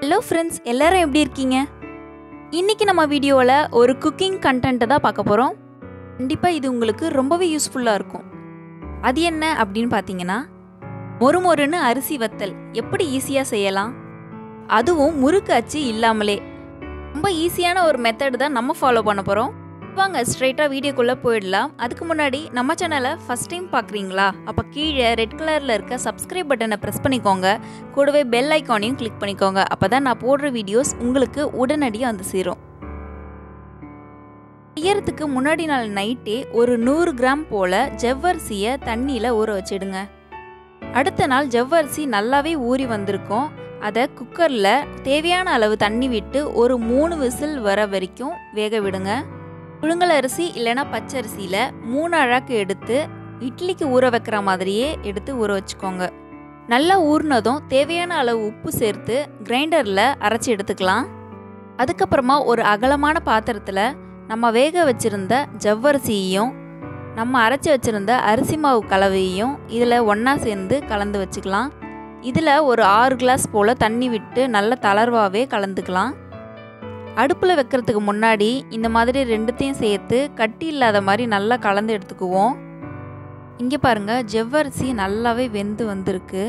hello friends எல்லாரும் எப்படி இருக்கீங்க இன்னைக்கு நம்ம வீடியோவில் ஒரு குக்கிங் கண்டென்ட்டை தான் பார்க்க போகிறோம் கண்டிப்பாக இது உங்களுக்கு ரொம்பவே யூஸ்ஃபுல்லாக இருக்கும் அது என்ன அப்படின்னு பார்த்தீங்கன்னா மொறுமொறுன்னு அரிசி வத்தல் எப்படி ஈஸியாக செய்யலாம் அதுவும் முறுக்கு அச்சு இல்லாமலே ரொம்ப ஈஸியான ஒரு மெத்தட் தான் நம்ம ஃபாலோ பண்ண போகிறோம் வாங்க ஸ்ட்ரைட்டாக வீடியோக்குள்ளே போயிடலாம் அதுக்கு முன்னாடி நம்ம சேனலை ஃபஸ்ட் டைம் பார்க்குறீங்களா அப்போ கீழே ரெட் கலரில் இருக்க சப்ஸ்கிரைப் பட்டனை ப்ரெஸ் பண்ணிக்கோங்க கூடவே பெல் ஐக்கானையும் கிளிக் பண்ணிக்கோங்க அப்போ தான் நான் போடுற வீடியோஸ் உங்களுக்கு உடனடியாக வந்து சேரும் செய்யறதுக்கு முன்னாடி நாள் நைட்டே ஒரு நூறு கிராம் போல் ஜவ்வரிசியை தண்ணியில் ஊற வச்சிடுங்க அடுத்த நாள் ஜவ்வரிசி நல்லாவே ஊறி வந்திருக்கும் அதை குக்கரில் தேவையான அளவு தண்ணி விட்டு ஒரு மூணு விசில் வர வரைக்கும் வேக விடுங்க புழுங்கல் அரிசி இல்லைன்னா பச்சரிசியில் மூணு அழகு எடுத்து இட்லிக்கு ஊற வைக்கிற மாதிரியே எடுத்து ஊற வச்சுக்கோங்க நல்லா ஊறினதும் தேவையான அளவு உப்பு சேர்த்து கிரைண்டரில் அரைச்சி எடுத்துக்கலாம் அதுக்கப்புறமா ஒரு அகலமான பாத்திரத்தில் நம்ம வேக வச்சுருந்த ஜவ்வரிசியையும் நம்ம அரைச்சி வச்சுருந்த அரிசி மாவு கலவையையும் இதில் ஒன்றா சேர்ந்து கலந்து வச்சுக்கலாம் இதில் ஒரு ஆறு கிளாஸ் போல் தண்ணி விட்டு நல்ல தளர்வாகவே கலந்துக்கலாம் அடுப்பில் வைக்கிறதுக்கு முன்னாடி இந்த மாதிரி ரெண்டுத்தையும் சேர்த்து கட்டி இல்லாத மாதிரி நல்லா கலந்து எடுத்துக்குவோம் இங்கே பாருங்கள் ஜவ்வரிசி நல்லாவே வெந்து வந்திருக்கு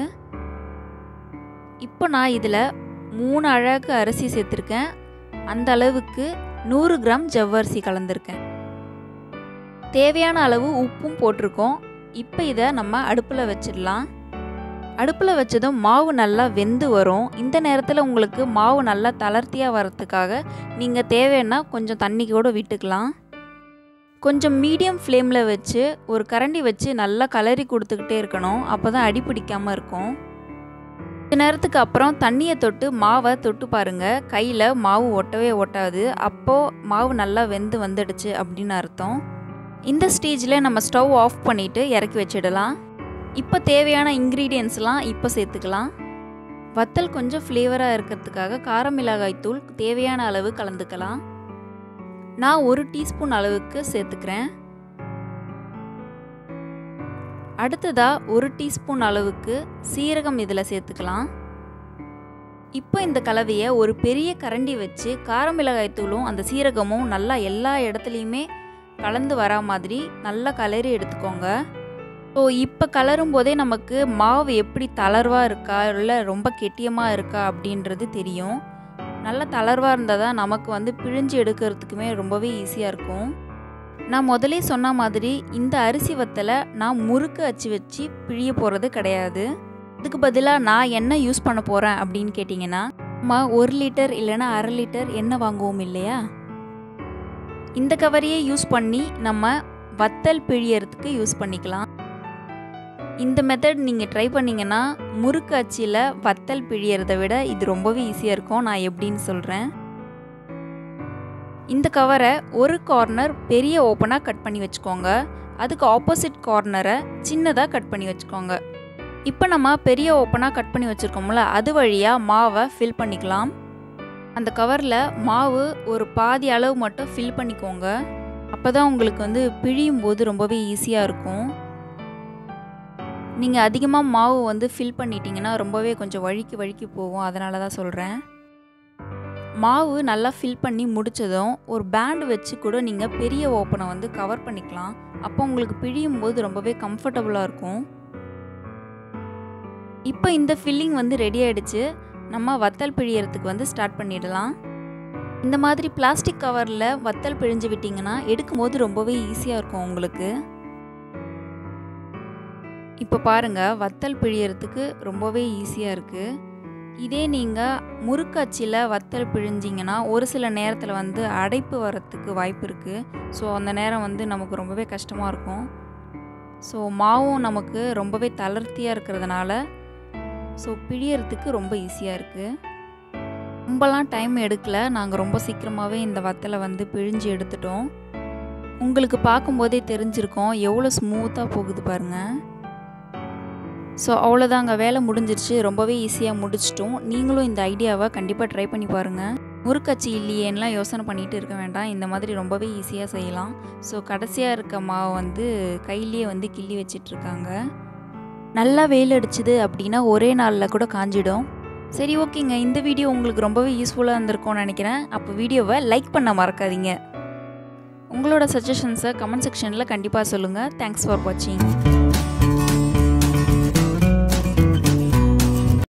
இப்போ நான் இதில் மூணு அழகு அரிசி சேர்த்துருக்கேன் அந்த அளவுக்கு நூறு கிராம் ஜவ்வரிசி கலந்துருக்கேன் தேவையான அளவு உப்பும் போட்டிருக்கோம் இப்போ இதை நம்ம அடுப்பில் வச்சிடலாம் அடுப்பில் வச்சதும் மாவு நல்லா வெந்து வரும் இந்த நேரத்தில் உங்களுக்கு மாவு நல்லா தளர்த்தியாக வரத்துக்காக நீங்கள் தேவைன்னா கொஞ்சம் தண்ணி கூட விட்டுக்கலாம் கொஞ்சம் மீடியம் ஃப்ளேமில் வச்சு ஒரு கரண்டி வச்சு நல்லா கலரி கொடுத்துக்கிட்டே இருக்கணும் அப்போ தான் அடி பிடிக்காமல் இருக்கும் கொஞ்ச நேரத்துக்கு அப்புறம் தண்ணியை தொட்டு மாவை தொட்டு பாருங்கள் கையில் மாவு ஒட்டவே ஒட்டாது அப்போது மாவு நல்லா வெந்து வந்துடுச்சு அப்படின்னு அர்த்தம் இந்த ஸ்டேஜில் நம்ம ஸ்டவ் ஆஃப் பண்ணிவிட்டு இறக்கி வச்சிடலாம் இப்போ தேவையான இன்க்ரீடியன்ஸ்லாம் இப்போ சேர்த்துக்கலாம் வத்தல் கொஞ்சம் ஃப்ளேவராக இருக்கிறதுக்காக கார மிளகாய் தூள் தேவையான அளவு கலந்துக்கலாம் நான் ஒரு டீஸ்பூன் அளவுக்கு சேர்த்துக்கிறேன் அடுத்ததாக ஒரு டீஸ்பூன் அளவுக்கு சீரகம் இதில் சேர்த்துக்கலாம் இப்போ இந்த கலவையை ஒரு பெரிய கரண்டி வச்சு கார மிளகாய் தூளும் அந்த சீரகமும் நல்லா எல்லா இடத்துலையுமே கலந்து வரா மாதிரி நல்லா கலரி எடுத்துக்கோங்க ஸோ இப்போ கலரும் போதே நமக்கு மாவு எப்படி தளர்வாக இருக்கா இல்லை ரொம்ப கெட்டியமாக இருக்கா அப்படின்றது தெரியும் நல்ல தளர்வாக இருந்தால் தான் நமக்கு வந்து பிழிஞ்சு எடுக்கிறதுக்குமே ரொம்பவே ஈஸியாக இருக்கும் நான் முதலே சொன்ன மாதிரி இந்த அரிசி வத்தலை நான் முறுக்கு அச்சு வச்சு பிழிய போகிறது கிடையாது இதுக்கு பதிலாக நான் என்ன யூஸ் பண்ண போகிறேன் அப்படின்னு கேட்டிங்கன்னா நம்ம ஒரு லிட்டர் இல்லைன்னா அரை லிட்டர் எண்ணெய் வாங்குவோம் இல்லையா இந்த கவரையே யூஸ் பண்ணி நம்ம வத்தல் பிழியறதுக்கு யூஸ் பண்ணிக்கலாம் இந்த மெத்தட் நீங்கள் ட்ரை பண்ணிங்கன்னா முறுக்கு அச்சியில் வத்தல் பிழியறதை விட இது ரொம்பவே ஈஸியாக இருக்கும் நான் எப்படின்னு சொல்கிறேன் இந்த கவரை ஒரு கார்னர் பெரிய ஓப்பனாக கட் பண்ணி வச்சுக்கோங்க அதுக்கு ஆப்போசிட் கார்னரை சின்னதாக கட் பண்ணி வச்சுக்கோங்க இப்போ நம்ம பெரிய ஓப்பனாக கட் பண்ணி வச்சுருக்கோம்ல அது வழியாக மாவை ஃபில் பண்ணிக்கலாம் அந்த கவரில் மாவு ஒரு பாதி அளவு மட்டும் ஃபில் பண்ணிக்கோங்க அப்போ தான் உங்களுக்கு வந்து பிழியும் போது ரொம்பவே ஈஸியாக இருக்கும் நீங்கள் அதிகமாக மாவு வந்து ஃபில் பண்ணிட்டீங்கன்னா ரொம்பவே கொஞ்சம் வழுக்கி வழுக்கி போகும் அதனால தான் சொல்கிறேன் மாவு நல்லா ஃபில் பண்ணி முடித்ததும் ஒரு பேண்டு வச்சு கூட நீங்கள் பெரிய ஓப்பனை வந்து கவர் பண்ணிக்கலாம் அப்போ உங்களுக்கு பிழியும் போது ரொம்பவே கம்ஃபர்டபுளாக இருக்கும் இப்போ இந்த ஃபில்லிங் வந்து ரெடி ஆகிடுச்சு நம்ம வத்தல் பிழியறதுக்கு வந்து ஸ்டார்ட் பண்ணிடலாம் இந்த மாதிரி பிளாஸ்டிக் கவரில் வத்தல் பிழிஞ்சு விட்டிங்கன்னா எடுக்கும்போது ரொம்பவே ஈஸியாக இருக்கும் உங்களுக்கு இப்போ பாருங்கள் வத்தல் பிழியறதுக்கு ரொம்பவே ஈஸியாக இருக்குது இதே நீங்கள் முறுக்காச்சியில் வத்தல் பிழிஞ்சிங்கன்னா ஒரு சில நேரத்தில் வந்து அடைப்பு வரத்துக்கு வாய்ப்பு இருக்குது ஸோ அந்த நேரம் வந்து நமக்கு ரொம்பவே கஷ்டமாக இருக்கும் ஸோ மாவும் நமக்கு ரொம்பவே தளர்த்தியாக இருக்கிறதுனால ஸோ பிழியறதுக்கு ரொம்ப ஈஸியாக இருக்குது ரொம்பலாம் டைம் எடுக்கல நாங்கள் ரொம்ப சீக்கிரமாகவே இந்த வத்தலை வந்து பிழிஞ்சு எடுத்துட்டோம் உங்களுக்கு பார்க்கும்போதே தெரிஞ்சிருக்கோம் எவ்வளோ ஸ்மூத்தாக போகுது பாருங்கள் ஸோ அவ்வளோதாங்க வேலை முடிஞ்சிருச்சு ரொம்பவே ஈஸியாக முடிச்சிட்டோம் நீங்களும் இந்த ஐடியாவை கண்டிப்பாக ட்ரை பண்ணி பாருங்கள் முறுக்கச்சி இல்லையேன்னெலாம் யோசனை பண்ணிகிட்டு இருக்க வேண்டாம் இந்த மாதிரி ரொம்பவே ஈஸியாக செய்யலாம் ஸோ கடைசியாக இருக்க மாவை வந்து கையிலேயே வந்து கிள்ளி வச்சிட்ருக்காங்க நல்லா வெயில் அடிச்சுது அப்படின்னா ஒரே நாளில் கூட காஞ்சிடும் சரி ஓகேங்க இந்த வீடியோ உங்களுக்கு ரொம்பவே யூஸ்ஃபுல்லாக இருந்திருக்கும்னு நினைக்கிறேன் அப்போ வீடியோவை லைக் பண்ண மறக்காதீங்க உங்களோட சஜஷன்ஸை கமெண்ட் செக்ஷனில் கண்டிப்பாக சொல்லுங்கள் தேங்க்ஸ் ஃபார் வாட்சிங்